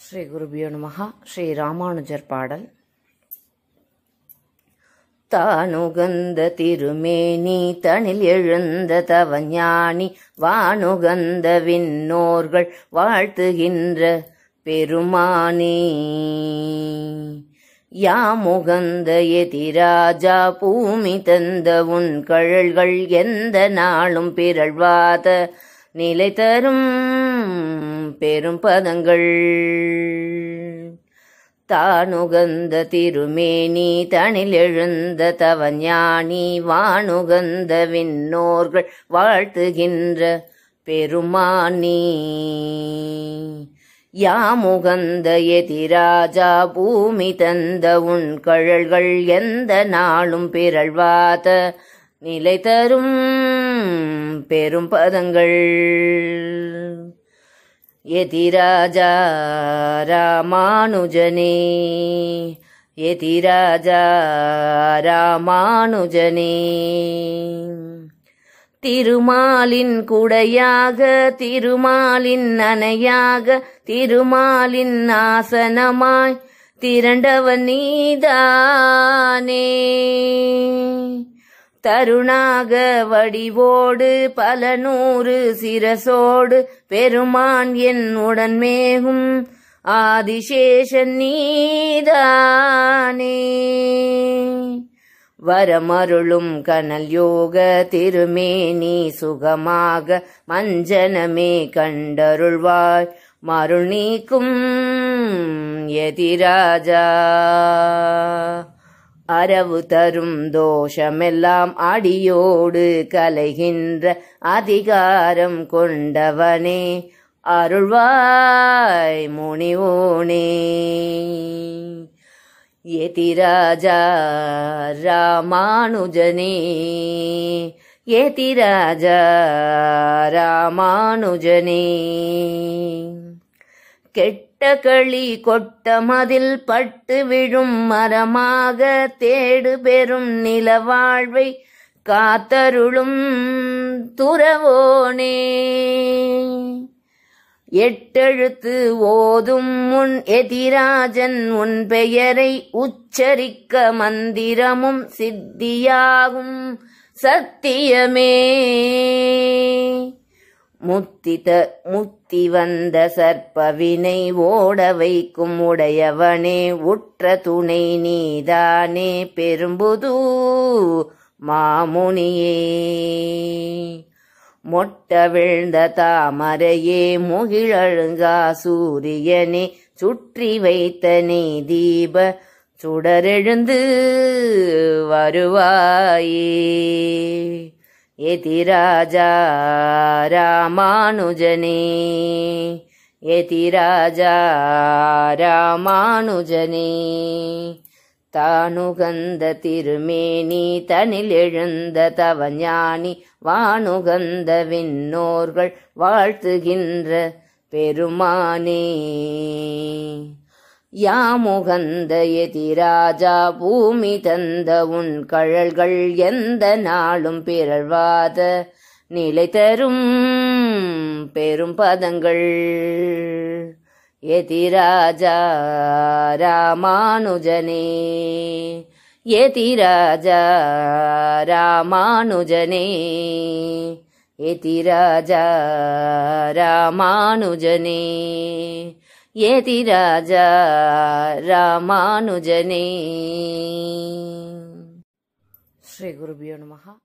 ஸ்ரீ குருபியோ நமஹா ஸ்ரீ ராமானுஜர் பாடல் தானுகந்த திருமேனி தனில் எழுந்த தவஞானி வானுகந்த விண்ணோர்கள் வாழ்த்துகின்ற பெருமானே யாமுகந்த எதிராஜா பூமி தந்த உன் கழல்கள் எந்த நாளும் பிறழ்வாத நிலை தரும் பெரும் பதங்கள் தானுகந்த திருமேனி தனில் எழுந்த தவஞானி வானுகந்த விண்ணோர்கள் வாழ்த்துகின்ற பெருமானி யாமுகந்த எதிராஜா பூமி தந்த உன் கழல்கள் எந்த நாளும் பிறழ்வாத நிலை தரும் பெரும் பதங்கள் எதிராஜா ராமானுஜனே எதிராஜா ராமானுஜனே திருமாலின் குடையாக திருமாலின் அணையாக திருமாலின் ஆசனமாய் திரண்டவன் நீதானே தருணாக வடிவோடு பல நூறு சிரசோடு பெருமான் என் உடன் மேகும் ஆதிசேஷன் நீதானே வரமருளும் கனல் யோக திருமேனி சுகமாக மஞ்சனமே கண்டருள்வாய் மருள் நீக்கும் எதிராஜா அரவு தரும் தோஷமெல்லாம் அடியோடு கலைகின்ற அதிகாரம் கொண்டவனே அருள்வாய் முனிவோனே எதிராஜா ராமானுஜனே எதிராஜா ராமானுஜனே கெட்ட களி கொட்ட மதில் பட்டு விழும் மரமாக தேடு பெறும் நிலவாழ்வை காத்தருளும் துறவோனே எட்டெழுத்து ஓதும் உன் எதிராஜன் உன் பெயரை உச்சரிக்க மந்திரமும் சித்தியாகும் சத்தியமே முத்தித முத்தி வந்த சற்பவினை ஓட வைக்கும் உடையவனே உற்ற துணை நீதானே பெரும்புது மாமுனியே மொட்ட விழுந்த தாமரையே முகிழழுங்கா சூரியனே சுற்றி வைத்த நீ தீப சுடரெழுந்து வருவாயே எதிராஜா ராமானுஜனே எதிராஜா ராமானுஜனே தானுகந்த திருமேனி தனில் எழுந்த தவஞானி வானுகந்த விண்ணோர்கள் வாழ்த்துகின்ற பெருமானே யாமுகந்த எதிராஜா பூமி தந்த உன் கழல்கள் எந்த நாளும் பிறழ்வாத நிலை தரும் பெரும் பதங்கள் எதிராஜா ராமானுஜனே எதிராஜா ராமானுஜனே எதிராஜா ராமானுஜனே எதிராஜா ராமானுஜனே ஸ்ரீ குருபியோ நமஹா